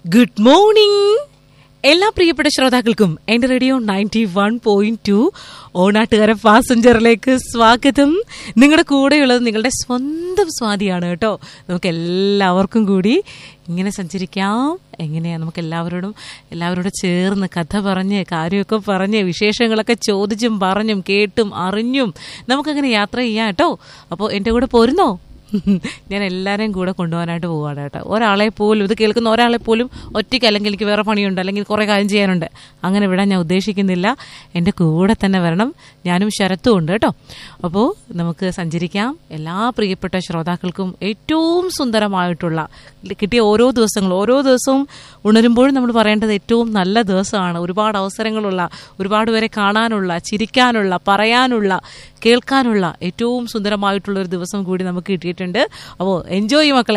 good morning എല്ലാ പ്രിയപ്പെട്ട ശ്രോതാക്കൾക്കും എന്റെ radio ninety one point two Onattukara പാസഞ്ചറിലേക്ക് സ്വാഗതം നിങ്ങളുടെ കൂടെയുള്ളത് നിങ്ങളുടെ സ്വന്തം സ്വാതിയാണ് കേട്ടോ നമുക്ക് എല്ലാവർക്കും കൂടി ഇങ്ങനെ സഞ്ചരിക്കാം എങ്ങനെയാ നമുക്ക് എല്ലാവരോടും എല്ലാവരോടും ചേർന്ന് കഥ പറഞ്ഞ് കാര്യമൊക്കെ പറഞ്ഞ് വിശേഷങ്ങളൊക്കെ ചോദിച്ചും പറഞ്ഞും കേട്ടും അറിഞ്ഞും നമുക്കങ്ങനെ യാത്ര ചെയ്യാം കേട്ടോ അപ്പോൾ എൻ്റെ കൂടെ പോരുന്നോ ഞാൻ എല്ലാവരെയും കൂടെ കൊണ്ടുപോകാനായിട്ട് പോവാണ് കേട്ടോ ഒരാളെ പോലും ഇത് കേൾക്കുന്ന ഒരാളെ പോലും ഒറ്റയ്ക്ക് അല്ലെങ്കിൽ എനിക്ക് വേറെ പണിയുണ്ട് അല്ലെങ്കിൽ കുറേ കാര്യം ചെയ്യാനുണ്ട് അങ്ങനെ വിടാൻ ഞാൻ ഉദ്ദേശിക്കുന്നില്ല എൻ്റെ കൂടെ തന്നെ വരണം ഞാനും ശരത്തും ഉണ്ട് കേട്ടോ അപ്പോൾ നമുക്ക് സഞ്ചരിക്കാം എല്ലാ പ്രിയപ്പെട്ട ശ്രോതാക്കൾക്കും ഏറ്റവും സുന്ദരമായിട്ടുള്ള കിട്ടിയ ഓരോ ദിവസങ്ങളും ഓരോ ദിവസവും ഉണരുമ്പോഴും നമ്മൾ പറയേണ്ടത് ഏറ്റവും നല്ല ദിവസമാണ് ഒരുപാട് അവസരങ്ങളുള്ള ഒരുപാട് പേരെ കാണാനുള്ള ചിരിക്കാനുള്ള പറയാനുള്ള കേൾക്കാനുള്ള ഏറ്റവും സുന്ദരമായിട്ടുള്ള ഒരു ദിവസം കൂടി നമുക്ക് കിട്ടിയിട്ടുണ്ട് അപ്പോൾ എൻജോയ് മക്കളെ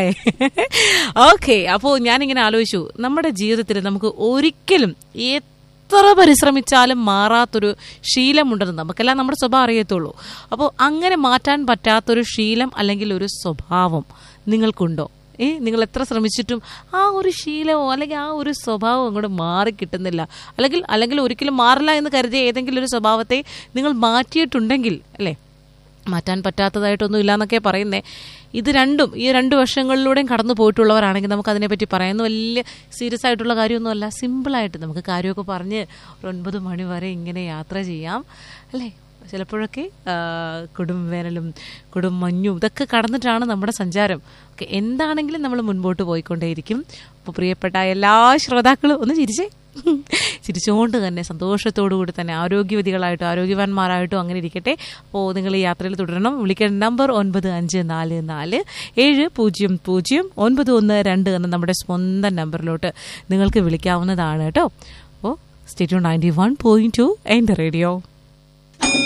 ഓക്കെ അപ്പോൾ ഞാനിങ്ങനെ ആലോചിച്ചു നമ്മുടെ ജീവിതത്തിൽ നമുക്ക് ഒരിക്കലും എത്ര പരിശ്രമിച്ചാലും മാറാത്തൊരു ശീലമുണ്ടെന്ന് നമുക്കെല്ലാം നമ്മുടെ സ്വഭാവം അറിയത്തുള്ളൂ അപ്പോൾ അങ്ങനെ മാറ്റാൻ പറ്റാത്തൊരു ശീലം അല്ലെങ്കിൽ ഒരു സ്വഭാവം നിങ്ങൾക്കുണ്ടോ ഏ നിങ്ങൾ എത്ര ശ്രമിച്ചിട്ടും ആ ഒരു ശീലമോ അല്ലെങ്കിൽ ആ ഒരു സ്വഭാവം അങ്ങോട്ട് മാറി കിട്ടുന്നില്ല അല്ലെങ്കിൽ അല്ലെങ്കിൽ ഒരിക്കലും മാറില്ല എന്ന് കരുതിയ ഏതെങ്കിലും ഒരു സ്വഭാവത്തെ നിങ്ങൾ മാറ്റിയിട്ടുണ്ടെങ്കിൽ അല്ലേ മാറ്റാൻ പറ്റാത്തതായിട്ടൊന്നും ഇല്ല എന്നൊക്കെ പറയുന്നേ ഇത് രണ്ടും ഈ രണ്ട് വർഷങ്ങളിലൂടെയും കടന്നു പോയിട്ടുള്ളവരാണെങ്കിൽ നമുക്ക് അതിനെപ്പറ്റി പറയുന്ന വലിയ സീരിയസ് ആയിട്ടുള്ള കാര്യമൊന്നുമല്ല സിമ്പിളായിട്ട് നമുക്ക് കാര്യമൊക്കെ പറഞ്ഞ് ഒരു ഒൻപത് മണി വരെ ഇങ്ങനെ യാത്ര ചെയ്യാം അല്ലേ ചിലപ്പോഴൊക്കെ കൊടും വേനലും കൊടും മഞ്ഞും ഇതൊക്കെ കടന്നിട്ടാണ് നമ്മുടെ സഞ്ചാരം ഓക്കെ എന്താണെങ്കിലും നമ്മൾ മുൻപോട്ട് പോയിക്കൊണ്ടേയിരിക്കും അപ്പോൾ പ്രിയപ്പെട്ട എല്ലാ ശ്രോതാക്കളും ഒന്ന് ചിരിച്ചേ ചിരിച്ചുകൊണ്ട് തന്നെ സന്തോഷത്തോടു കൂടി തന്നെ ആരോഗ്യവതികളായിട്ടും ആരോഗ്യവാന്മാരായിട്ടും അങ്ങനെ ഇരിക്കട്ടെ അപ്പോൾ നിങ്ങൾ ഈ യാത്രയിൽ തുടരണം വിളിക്കേണ്ട നമ്പർ ഒൻപത് അഞ്ച് നാല് നാല് ഏഴ് പൂജ്യം പൂജ്യം ഒൻപത് ഒന്ന് രണ്ട് എന്ന നമ്മുടെ സ്വന്തം നമ്പറിലോട്ട് നിങ്ങൾക്ക് വിളിക്കാവുന്നതാണ് കേട്ടോ അപ്പോൾ state ninety one point two എൻ്റെ റേഡിയോ